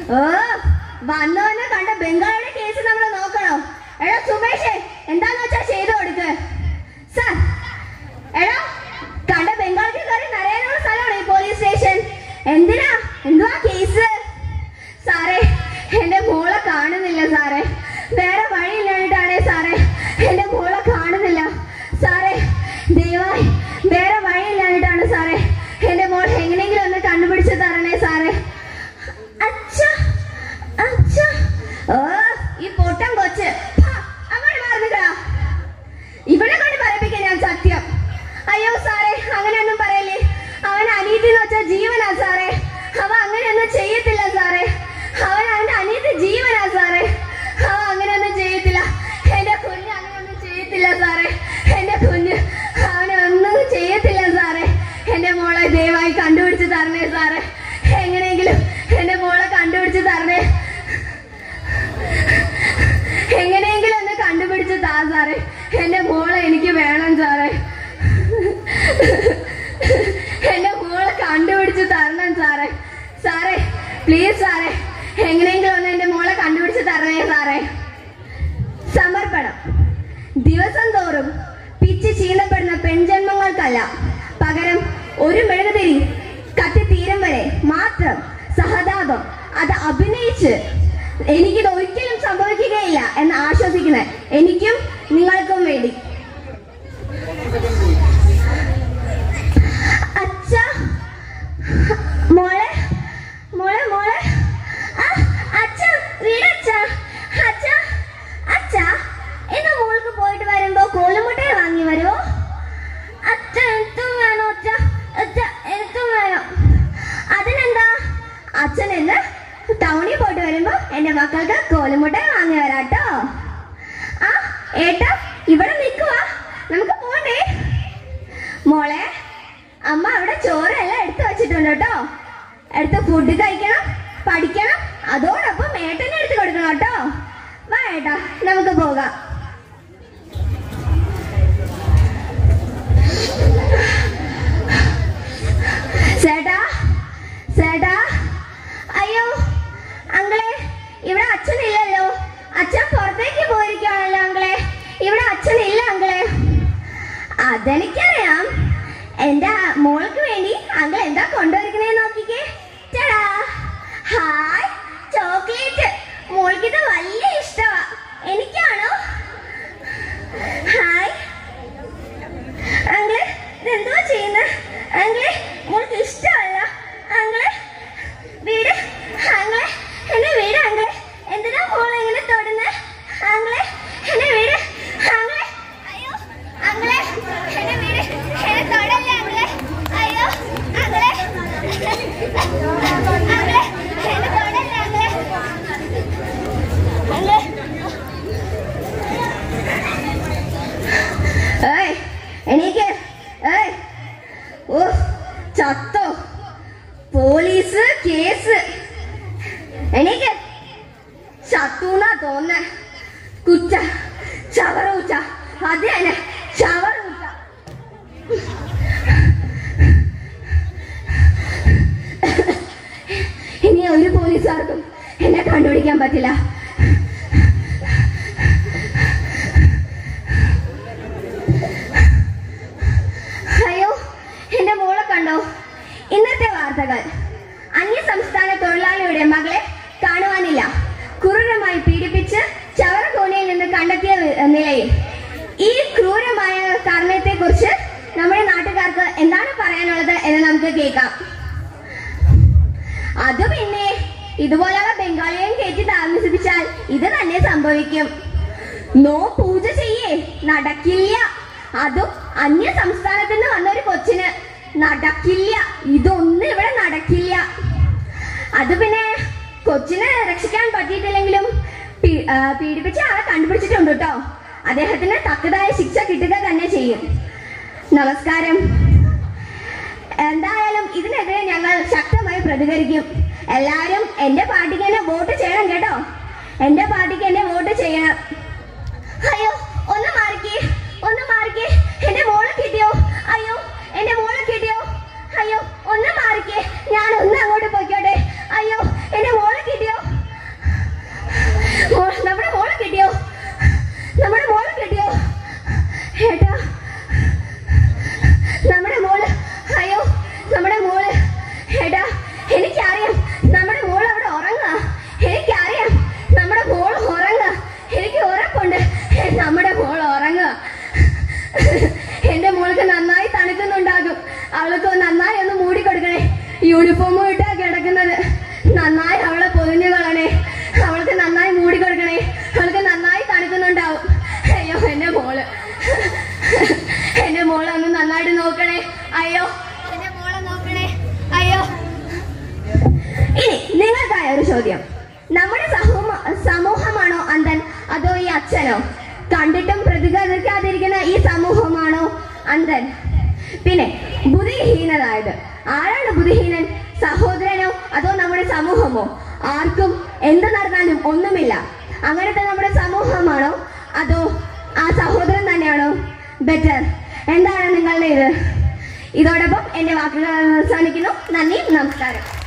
ഓ വന്നു വന്ന് കണ്ട ബംഗാളിയുടെ കേസ് നമ്മൾ നോക്കണോ എടാ സുമേഷേ എന്താന്ന് വെച്ചാ ചെയ്തു കൊടുക്ക് സാർ എടാ കണ്ട ബംഗാളിക്ക് കയറി നരയാനുള്ള സ്ഥലമാണ് ഈ പോലീസ് സ്റ്റേഷൻ എന്തിനാ എന്തുവാ കേസ് സാറേ എന്റെ മോളെ കാണുന്നില്ല സാറേ വേറെ വഴിയില്ലായിട്ടാണേ സാറേ എന്റെ മോളെ കാണുന്നില്ല സാറേ ദയവായി വേറെ വഴിയില്ലായിട്ടാണ് സാറേ എന്റെ മോൾ എങ്ങനെയെങ്കിലും ഒന്ന് കണ്ടുപിടിച്ച് തരണേ സാറേ അച്ഛാ അച്ഛാ ഓ ഈ പൊട്ടൻ കൊച്ച് ഹാ, അങ്ങോട്ട് മാറുന്നില്ലടാ ഇവിടെ കൊണ്ട് പറയിപ്പിക്കാൻ ഞാൻ സത്യം അയ്യോ സാറേ അങ്ങനെയൊന്നും പറയല്ലേ അവൻ അനീതി എന്ന് വെച്ചാൽ ജീവനാ സാറേ അവ അങ്ങനെയൊന്നും ചെയ്യത്തില്ല സാറേ അവൻ അവന്റെ അനീതി ജീവനാ സാറേ അവ അങ്ങനെയൊന്നും ചെയ്യത്തില്ല എന്റെ കുഞ്ഞ് അങ്ങനെയൊന്നും ചെയ്യത്തില്ല സാറേ എന്റെ കുഞ്ഞ് അവനൊന്നും ചെയ്യത്തില്ല സാറേ എന്റെ മോളെ ദയവായി കണ്ടുപിടിച്ച് തരണേ സാറേ എങ്ങനെയെങ്കിലും എന്റെ മോളെ കണ്ടുപിടിച്ച് തരണേ എങ്ങനെയെങ്കിലും ഒന്ന് കണ്ടുപിടിച്ച് താ സാറേ എന്റെ മോളെ എനിക്ക് വേണം സാറേ എന്റെ മോളെ കണ്ടുപിടിച്ച് തരണം സാറേ സാറേ പ്ലീസ് സാറേ എങ്ങനെയെങ്കിലും ഒന്ന് എന്റെ മോളെ കണ്ടുപിടിച്ച് തരണേ സാറേ സമർപ്പണം ദിവസം തോറും പിച്ച് ചീന്തപ്പെടുന്ന പെൺജന്മങ്ങൾക്കല്ല പകരം ഒരു മെഴുകുതിരി കത്തിത്തീരം വരെ മാത്രം സഹതാപം അത് അഭിനയിച്ച് എനിക്കിത് ഒരിക്കലും സംഭവിക്കുകയില്ല എന്ന് ആശ്വസിക്കുന്ന എനിക്കും നിങ്ങൾക്കും വേണ്ടി അച്ഛ മോളെ മോളെ മോളെ ആ, അച്ഛ വീടച്ഛ അച്ഛ അച്ഛ ഇന്ന് മോൾക്ക് പോയിട്ട് വരുമ്പോ കോലുമുട്ടയെ വാങ്ങി വരുമോ അച്ഛ എനിക്കും വേണോ അച്ഛ അച്ഛ എനിക്കും വേണം അതിനെന്താ അച്ഛൻ ഇന്ന് ടൗണിൽ പോയിട്ട് വരുമ്പോ എന്റെ മക്കൾക്ക് കോലുമുട്ടയെ വാങ്ങി വരാട്ടോ ആ ഏട്ടാ ഇവിടെ നിൽക്കുവാ നമുക്ക് പോണ്ടേ മോളെ അമ്മ അവിടെ ചോറെല്ലാം എടുത്തു വെച്ചിട്ടുണ്ട് കേട്ടോ എടുത്ത് ഫുഡ് കഴിക്കണം പഠിക്കണം അതോടൊപ്പം ഏട്ടനെ എടുത്ത് കൊടുക്കണം കേട്ടോ വാ ഏട്ടാ നമുക്ക് പോകാം ചേട്ടാ ചേട്ടാ അയ്യോ അങ്ങളെ ഇവിടെ അച്ഛനില്ലല്ലോ അച്ഛൻ പുറത്തേക്ക് പോയിരിക്കുകയാണല്ലോ അങ്ങളെ ഇവിടെ അച്ഛനില്ല അങ്ങളെ അതെനിക്കറിയാം എന്റെ മോൾക്ക് വേണ്ടി അങ്കിൾ എന്താ കൊണ്ടുവരിക്കണേ നോക്കിക്കേ ചേടാ ഹായ് ചോക്ലേറ്റ് മോൾക്ക് ഇത് വലിയ ഇഷ്ടമാ എനിക്കാണോ ഹായ് അങ്കിള് ഇതെന്തുവാ ചെയ്യുന്നത് അങ്കിളെ മോൾക്ക് ഇഷ്ടമല്ല അങ്കിളെ വീട് അങ്കിളെ എന്നെ വീട് അങ്കിളെ എന്തിനാ മോൾ ഇങ്ങനെ തൊടുന്നത് അങ്കിളെ എന്നെ വീട് അങ്കിളെ അയ്യോ അങ്കിളെ എന്നെ വീട് എന്നെ തൊടല്ലേ അങ്കിളെ അയ്യോ അങ്കിളെ അങ്കിളെ എന്നെ തൊടല്ലേ അങ്കിളെ അങ്കിളെ ഏയ് എനിക്ക് ഏയ് ഓ ചത്തോ പോലീസ് കേസ് എനിക്ക് ചത്തൂന്നാ തോന്നുന്നേ കുച്ച ചവറൂച്ച അത് തന്നെ ചവറൂച്ച ഇനി ഒരു പോലീസുകാർക്കും എന്നെ കണ്ടുപിടിക്കാൻ പറ്റില്ല അയ്യോ എന്റെ മോളെ കണ്ടോ ഇന്നത്തെ വാർത്തകൾ അന്യ സംസ്ഥാന തൊഴിലാളിയുടെ മകളെ കാണുവാനില്ല ക്രൂരമായി പീഡിപ്പിച്ച് ചവറകോണിയിൽ നിന്ന് കണ്ടെത്തിയ നി- നിലയിൽ ഈ ക്രൂരമായ കാരണത്തെ കുറിച്ച് നമ്മുടെ നാട്ടുകാർക്ക് എന്താണ് പറയാനുള്ളത് എന്ന് നമുക്ക് കേൾക്കാം അത് പിന്നെ ഇതുപോലുള്ള ബംഗാളിയെയും കയറ്റി താമസിപ്പിച്ചാൽ ഇത് തന്നെ സംഭവിക്കും നോ പൂജ ചെയ്യേ നടക്കില്ല അതും അന്യ സംസ്ഥാനത്ത് നിന്ന് വന്ന ഒരു കൊച്ചിന് നടക്കില്ല ഇതൊന്നും ഇവിടെ നടക്കില്ല അത് പിന്നെ കൊച്ചിനെ രക്ഷിക്കാൻ പറ്റിയിട്ടില്ലെങ്കിലും പീ- ആ, പീഡിപ്പിച്ച ആളെ കണ്ടുപിടിച്ചിട്ടുണ്ട് കേട്ടോ അദ്ദേഹത്തിന് തക്കതായ ശിക്ഷ കിട്ടുക തന്നെ ചെയ്യും നമസ്കാരം എന്തായാലും ഇതിനെതിരെ ഞങ്ങൾ ശക്തമായി പ്രതികരിക്കും എല്ലാരും എന്റെ പാർട്ടിക്ക് എന്നെ വോട്ട് ചെയ്യണം കേട്ടോ എന്റെ പാർട്ടിക്ക് എന്നെ വോട്ട് ചെയ്യണം അയ്യോ ഒന്ന് മാറിക്കേ ഒന്ന് മാറിക്കേ എന്റെ മോളെ കിട്ടിയോ അയ്യോ എന്റെ മോളെ കിട്ടിയോ അയ്യോ ഒന്ന് മാറിക്കേ ഞാൻ ഒന്ന് അങ്ങോട്ട് പോയിക്കോട്ടെ അയ്യോ എന്റെ മോളെ കിട്ടിയോ ചോദ്യം നമ്മുടെ സഹൂമ- സമൂഹമാണോ അന്ധൻ അതോ ഈ അച്ഛനോ കണ്ടിട്ടും പ്രതികരിക്കാതിരിക്കുന്ന ഈ സമൂഹമാണോ അന്ധൻ പിന്നെ ബുദ്ധിഹീനതായത് ആരാണ് ബുദ്ധിഹീനൻ സഹോദരനോ അതോ നമ്മുടെ സമൂഹമോ ആർക്കും എന്ത് നടന്നാലും ഒന്നുമില്ല അങ്ങനത്തെ നമ്മുടെ സമൂഹമാണോ അതോ ആ സഹോദരൻ തന്നെയാണോ ബെറ്റർ എന്താണ് നിങ്ങളുടെ ഇത് ഇതോടൊപ്പം എന്റെ വാക്കുകൾ അവസാനിക്കുന്നു നന്ദി നമസ്കാരം